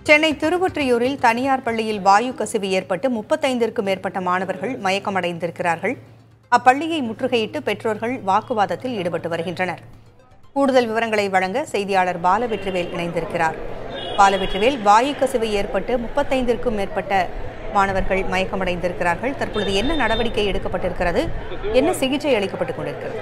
சென்னை திருவொற்றியூரில் தனியார் பள்ளியில் வாயு கசிவு ஏற்பட்டு முப்பத்தைந்திற்கும் மேற்பட்ட மாணவர்கள் மயக்கமடைந்திருக்கிறார்கள் அப்பள்ளியை முற்றுகையிட்டு பெற்றோர்கள் வாக்குவாதத்தில் ஈடுபட்டு வருகின்றனர் கூடுதல் விவரங்களை வழங்க செய்தியாளர் பாலவெற்றிவேல் இணைந்திருக்கிறார் பாலவெற்றிவேல் வாயு கசிவு ஏற்பட்டு முப்பத்தைந்திற்கும் மேற்பட்ட மாணவர்கள் மயக்கமடைந்திருக்கிறார்கள் தற்பொழுது என்ன நடவடிக்கை எடுக்கப்பட்டிருக்கிறது என்ன சிகிச்சை அளிக்கப்பட்டுக் கொண்டிருக்கிறது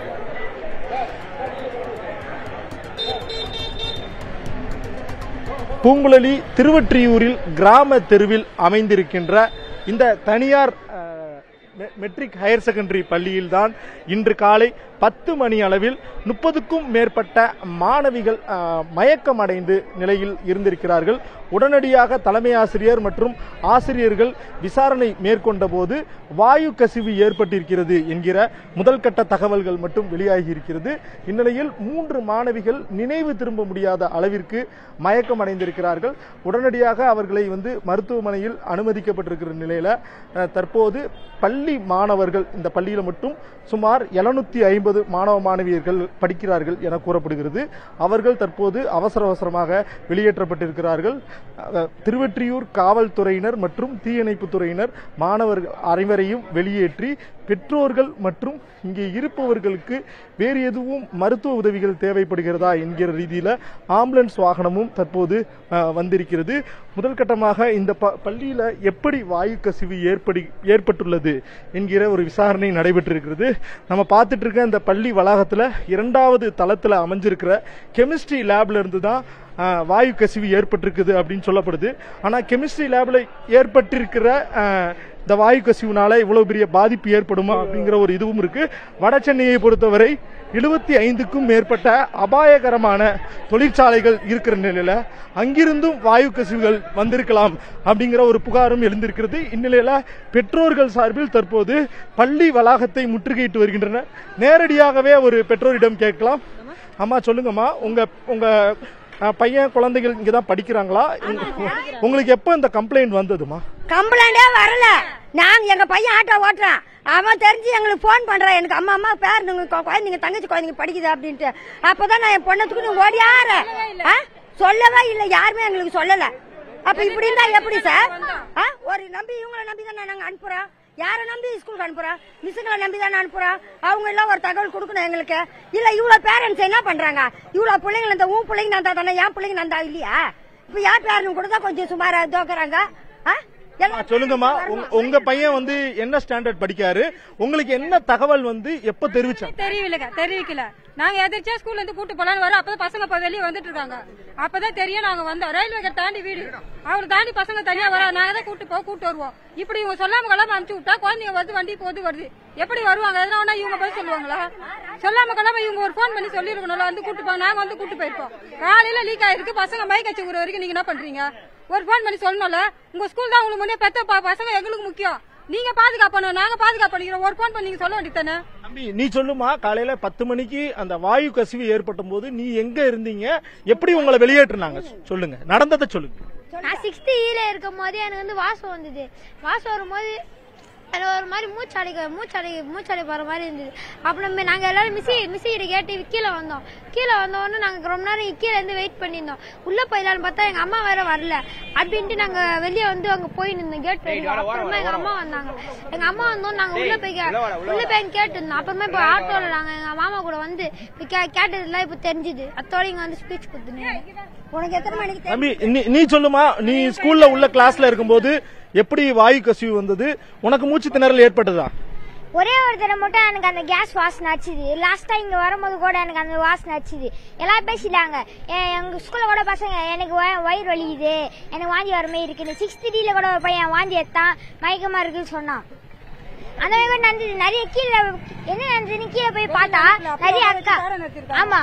பூங்குழலி திருவொற்றியூரில் கிராம தெருவில் அமைந்திருக்கின்ற இந்த தனியார் அஹ், மெ- மெட்ரிக் ஹையர் செகண்டரி பள்ளியில்தான் இன்று காலை பத்து மணி அளவில் முப்பதுக்கும் மேற்பட்ட மாணவிகள் அஹ், மயக்கமடைந்து நிலையில் இருந்திருக்கிறார்கள் உடனடியாக தலைமை ஆசிரியர் மற்றும் ஆசிரியர்கள் விசாரணை மேற்கொண்ட போது வாயு கசிவு ஏற்பட்டிருக்கிறது என்கிற முதல் கட்ட தகவல்கள் மட்டும் வெளியாகி இருக்கிறது இந்நிலையில் மூன்று மாணவிகள் நினைவு திரும்ப முடியாத அளவிற்கு மயக்கம் அடைந்திருக்கிறார்கள் உடனடியாக அவர்களை வந்து மருத்துவமனையில் அனுமதிக்கப்பட்டிருக்கிற நிலையில அஹ், தற்போது பள்ளி மாணவர்கள் இந்த பள்ளியில மட்டும் சுமார் 750 ஐம்பது மாணவ மாணவியர்கள் படிக்கிறார்கள் என கூறப்படுகிறது அவர்கள் தற்போது அவசர அவசரமாக வெளியேற்றப்பட்டிருக்கிறார்கள் அஹ், திருவொற்றியூர் காவல்துறையினர் மற்றும் தீயணைப்பு துறையினர் மாணவர்கள் அனைவரையும் வெளியேற்றி பெற்றோர்கள் மற்றும் இங்கே இருப்பவர்களுக்கு வேறு எதுவும் மருத்துவ உதவிகள் தேவைப்படுகிறதா என்கிற ரீதியில ஆம்புலன்ஸ் வாகனமும் தற்போது அஹ், வந்திருக்கிறது முதல் கட்டமாக இந்த ப- பள்ளியில எப்படி வாயு கசிவு ஏற்படி ஏற்பட்டுள்ளது என்கிற ஒரு விசாரணை நடைபெற்றிருக்கிறது நம்ம பார்த்துட்டு இருக்க இந்த பள்ளி வளாகத்துல இரண்டாவது தளத்துல அமைஞ்சிருக்கிற கெமிஸ்ட்ரி லேப்ல இருந்து தான் அஹ், வாயு கசிவு ஏற்பட்டிருக்குது அப்படின்னு சொல்லப்படுது ஆனா கெமிஸ்ட்ரி லேப்ல ஏற்பட்டிருக்கிற அஹ், இந்த வாயு கசிவுனால இவ்வளவு பெரிய பாதிப்பு ஏற்படுமா அப்படிங்கிற ஒரு இதுவும் இருக்கு வட சென்னையை பொறுத்தவரை எழுபத்தி ஐந்துக்கும் மேற்பட்ட அபாயகரமான தொழிற்சாலைகள் இருக்கிற நிலையில அங்கிருந்தும் வாயு கசிவுகள் வந்திருக்கலாம் அப்படிங்கிற ஒரு புகாரும் எழுந்திருக்கிறது இந்நிலையில பெற்றோர்கள் சார்பில் தற்போது பள்ளி வளாகத்தை முற்றுகையிட்டு வருகின்றனர் நேரடியாகவே ஒரு பெற்றோரிடம் கேட்கலாம் அம்மா சொல்லுங்கம்மா உங்க உங்க அஹ், பையன் குழந்தைகள் இங்க தான் படிக்கிறாங்களா உங்களுக்கு எப்போ இந்த கம்ப்ளைண்ட் வந்ததுமா கம்ப்ளைண்டே வரல நாங்க எங்க பையன் ஆட்டோ ஓட்டுறான் அவன் தெரிஞ்சு எங்களுக்கு ஃபோன் பண்றான் எனக்கு அம்மா அம்மா பேர் நீங்க கொ- குழந்தைங்க தங்கச்சி குழந்தைங்க படிக்குது அப்படின்ட்டு அப்பதான் நான் என் பொண்ணத்துக்கு நீ ஓடியார ஆ? சொல்லவே இல்லை யாருமே எங்களுக்கு சொல்லல அப்ப இப்படி இருந்தா எப்படி சார் ஆ? ஒரு நம்பி இவங்கள நம்பி தானே நாங்க அனுப்புறோம் யாரை நம்பி ஸ்கூலுக்கு அனுப்புறோம் மிஸ்ஸுங்களை நம்பி தானே அனுப்புறோம் அவங்க எல்லாம் ஒரு தகவல் கொடுக்கணும் எங்களுக்கு இல்ல இவ்வளவு பேரண்ட்ஸ் என்ன பண்றாங்க இவ்வளவு பிள்ளைங்க இந்த உன் பிள்ளைங்க நந்தா தானே என் பிள்ளைங்க நந்தா இல்லையா இப்ப யார் பேரன் கூட தான் கொஞ்சம் சுமாரா தோக்குறாங்க ஆ? ஆ, எல்லாம் சொல்லுங்கம்மா உங்க- உங்க பையன் வந்து என்ன ஸ்டாண்டர்ட் படிக்காரு உங்களுக்கு என்ன தகவல் வந்து எப்ப தெரிவிச்சாங்க தெரியலங்க தெரிவிக்கல நாங்க எதிர்த்தா ஸ்கூல்ல இருந்து கூட்டு போலான்னு வரோம் அப்பதான் பசங்க இப்ப வெளியே வந்துட்டு இருக்காங்க அப்பதான் தெரியும் நாங்க வந்தோம் ரயில்வே கேட் தாண்டி வீடு அவர் தாண்டி பசங்க தனியா வர நாங்க தான் கூட்டு போக கூட்டு வருவோம் இப்படி இவங்க சொல்லாம கொள்ளாம அனுப்பிச்சு விட்டா குழந்தைங்க வருது வண்டி போது வருது எப்படி வருவாங்க எதனா ஒண்ணா இவங்க போய் சொல்லுவாங்களா சொல்லாம கொள்ளாம இவங்க ஒரு ஃபோன் பண்ணி சொல்லிருக்கணும்ல வந்து கூட்டு போங்க நாங்க வந்து கூட்டு போயிருப்போம் காலையில லீக் ஆயிருக்கு பசங்க மைக் வச்சு ஒரு வரைக்கும் நீங்க என்ன பண்றீங்க ஒரு ஃபோன் பண்ணி சொல்லணும்ல உங்க ஸ்கூல் தான் உங்களுக்கு முன்னே பெத்த ப- பசங்க எங்களுக்கு முக்கியம் நீங்க பாதுகாப்பணும் நாங்க பாதுகாப்பு பண்ணிக்கிறோம் ஒரு ஃபோன் பண்ணி நீங்க சொல்ல வேண்டியது தானே தம்பி நீ சொல்லுமா காலையில பத்து மணிக்கு அந்த வாயு கசிவு ஏற்பட்ட போது நீ எங்க இருந்தீங்க எப்படி உங்களை வெளியேற்றுனாங்க சொல்லுங்க நடந்ததை சொல்லுங்க நான் சிக்ஸ்த்து ஈல இருக்கும் போது எனக்கு வந்து வாசம் வந்தது வாசம் வரும்போது அதில் ஒரு மாதிரி மூச்சடைக்க மூச்சடை மூச்சடை போகிற மாதிரி இருந்தது அப்புறம் நாங்கள் எல்லாரும் மிஸ்ஸி மிஸ்ஸி கிட்ட கேட்டு கீழே வந்தோம் கீழே வந்தோடனே நாங்கள் ரொம்ப நேரம் கீழே இருந்து வெயிட் பண்ணியிருந்தோம் உள்ளே போயிடலான்னு பார்த்தா எங்கள் அம்மா வேற வரல அப்படின்ட்டு நாங்கள் வெளியே வந்து அங்கே போய் நின்றோம் கேட் போய் அப்புறமா எங்கள் அம்மா வந்தாங்க எங்கள் அம்மா வந்தோம் நாங்கள் உள்ளே போய் கே- உள்ளே போய் கேட்டுருந்தோம் அப்புறமா இப்போ ஆட்டோவில் நாங்கள் எங்கள் மாமா கூட வந்து இப்போ கே கேட்டதுலாம் இப்போ தெரிஞ்சுது அத்தோட இங்கே வந்து ஸ்பீச் கொடுத்துனேன் உனக்கு எத்தனை மணிக்கு தெரியும்? தம்பி நீ- நீ சொல்லுமா நீ ஸ்கூல்ல உள்ள கிளாஸ்ல இருக்கும்போது எப்படி வாயு கசிவு வந்தது உனக்கு மூச்சு திணறல் ஏற்பட்டதா ஒரே ஒரு தடவை மட்டும் எனக்கு அந்த கேஸ் வாசனை அடிச்சுது லாஸ்டா இங்க வரும்போது கூட எனக்கு அந்த வாசனை அடிச்சுது எல்லாம் பேசிட்டாங்க எ- எங்க ஸ்கூல்ல கூட பசங்க எனக்கு வய- வயிறு வலிக்குது எனக்கு வாந்தி வர மாதிரி இருக்கு சிக்ஸ்த் டில கூட ஒரு பையன் வாந்தி எடுத்தான் மயக்கமா இருக்குன்னு சொன்னான் அந்த மாதிரி கூட நடந்தது நிறைய கீழே என்ன நடந்ததுன்னு கீழே போய் பார்த்தா நிறைய அக்கா ஆமா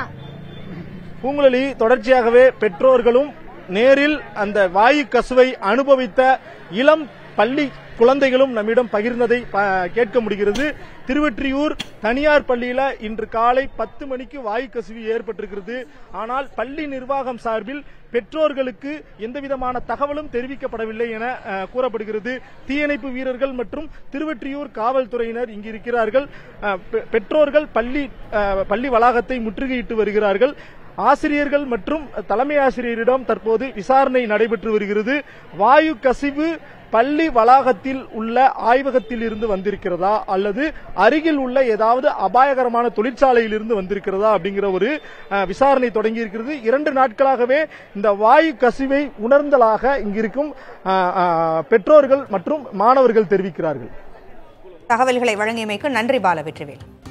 பூங்குழலி தொடர்ச்சியாகவே பெற்றோர்களும் நேரில் அந்த வாயு கசுவை அனுபவித்த இளம் பள்ளி குழந்தைகளும் நம்மிடம் பகிர்ந்ததை ப- கேட்க முடிகிறது திருவெற்றியூர் தனியார் பள்ளியில இன்று காலை பத்து மணிக்கு வாயு கசிவு ஏற்பட்டிருக்கிறது ஆனால் பள்ளி நிர்வாகம் சார்பில் பெற்றோர்களுக்கு எந்தவிதமான தகவலும் தெரிவிக்கப்படவில்லை என அஹ், கூறப்படுகிறது தீயணைப்பு வீரர்கள் மற்றும் திருவெற்றியூர் காவல்துறையினர் இங்கு இருக்கிறார்கள் அஹ், பெ- பெற்றோர்கள் பள்ளி அஹ், பள்ளி வளாகத்தை முற்றுகையிட்டு வருகிறார்கள் ஆசிரியர்கள் மற்றும் தலைமை ஆசிரியரிடம் தற்போது விசாரணை நடைபெற்று வருகிறது வாயு கசிவு பள்ளி வளாகத்தில் உள்ள ஆய்வகத்தில் இருந்து வந்திருக்கிறதா அல்லது அருகில் உள்ள ஏதாவது அபாயகரமான தொழிற்சாலையில் இருந்து வந்திருக்கிறதா அப்படிங்கிற ஒரு அஹ், விசாரணை தொடங்கி இருக்கிறது இரண்டு நாட்களாகவே இந்த வாயு கசிவை உணர்ந்தலாக இங்கிருக்கும் அஹ், அஹ், பெற்றோர்கள் மற்றும் மாணவர்கள் தெரிவிக்கிறார்கள் தகவல்களை வழங்கியமைக்கு நன்றி பாலவெற்றிவேல்